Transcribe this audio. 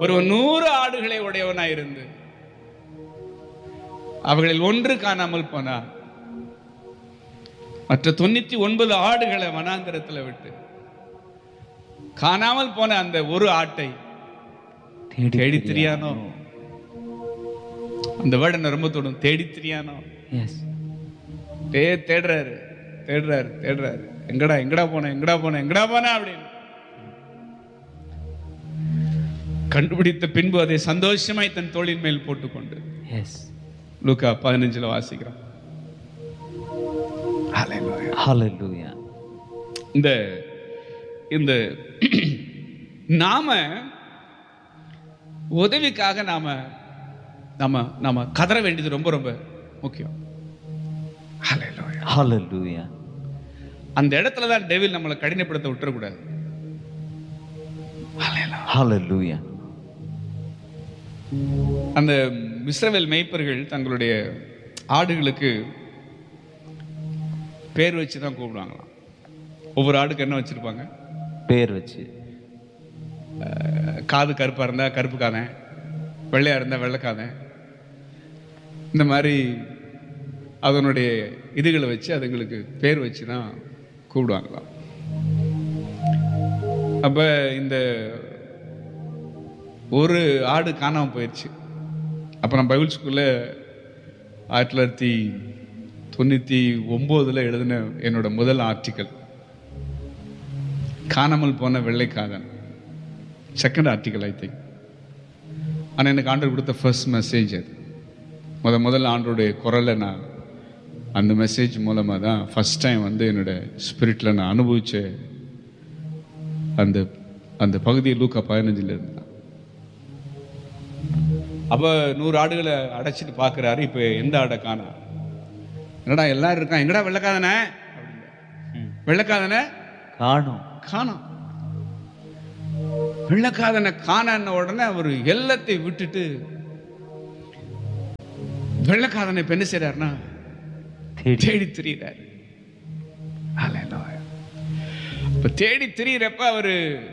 ஒரு நூறு ஆடுகளை உடையவனாயிருந்து அவைகளில் ஒன்று காணாமல் போனான் மற்ற தொண்ணூத்தி ஒன்பது ஆடுகளை வனாந்திரத்துல விட்டு காணாமல் போன அந்த ஒரு ஆட்டை தேடி திரியானோ அந்த வேர்டு என்ன ரொம்ப தொடும் தேடி திரியானோ எஸ் தே தேடுறாரு தேடுறாரு தேடுறாரு எங்கடா எங்கடா போன எங்கடா போன எங்கடா போன அப்படின்னு கண்டுபிடித்த பின்பு அதை சந்தோஷமாய் தன் தோளின் மேல் போட்டுக்கொண்டு எஸ் லூக்கா பதினஞ்சுல வாசிக்கிறோம் Hallelujah. ஹalleluya இந்த இந்த நாம உதவிக்காக நாம நாம நாம கதற வேண்டியது ரொம்ப ரொம்ப முக்கியம் Hallelujah. ஹalleluya அந்த இடத்துல தான் டெவில் நம்மளை கடினப்படுத்த விட்டுறக்கூடாது ஹalleluya அந்த இஸ்ரவேல் மேய்ப்பர்கள் தங்களுடைய ஆடுகளுக்கு பேர் வச்சு தான் கூப்பிடுவாங்களாம் ஒவ்வொரு ஆடுக்கு என்ன வச்சிருப்பாங்க பேர் வச்சு அஹ், காது கருப்பா இருந்தா கருப்பு காதன் வெள்ளையா இருந்தா வெள்ளைக்காதன் இந்த மாதிரி அதனுடைய இதுகளை வச்சு அதுங்களுக்கு பேர் வச்சு தான் கூப்பிடுவாங்களாம் அப்ப இந்த ஒரு ஆடு காணாம போயிடுச்சு அப்ப நான் பைபிள் ஸ்கூல்ல ஆயிரத்தி தொள்ளாயிரத்தி தொண்ணூத்தி ஒன்பதுல எழுதின என்னோட முதல் ஆர்டிக்கல் காணாமல் போன வெள்ளைக்காதன் செகண்ட் ஆர்டிக்கல் ஐ திங்க் ஆனால் எனக்கு ஆண்டவர் கொடுத்த ஃபர்ஸ்ட் மெசேஜ் அது முத முதல்ல ஆண்டருடைய குரலை நான் அந்த மெசேஜ் மூலமாக தான் ஃபர்ஸ்ட் டைம் வந்து என்னோட ஸ்பிரிட்டில் நான் அனுபவிச்ச அந்த அந்த பகுதியை லூக்கா பதினஞ்சில் இருந்தான் அப்போ நூறு ஆடுகளை அடைச்சிட்டு பார்க்குறாரு இப்போ எந்த ஆடை காணா என்னடா எல்லாரும் இருக்கான் எங்கடா வெள்ளைக்காதனே வெள்ளைக்காதனே காணும் காணோம் வெள்ளக்காதனை காணன உடனே அவர் எல்லாத்தை விட்டுட்டு வெள்ளக்காதனை இப்ப என்ன செய்யறாருன்னா தேடி தேடி திரியிறாரு Hallelujah. இப்ப தேடி திரியிறப்ப அவரு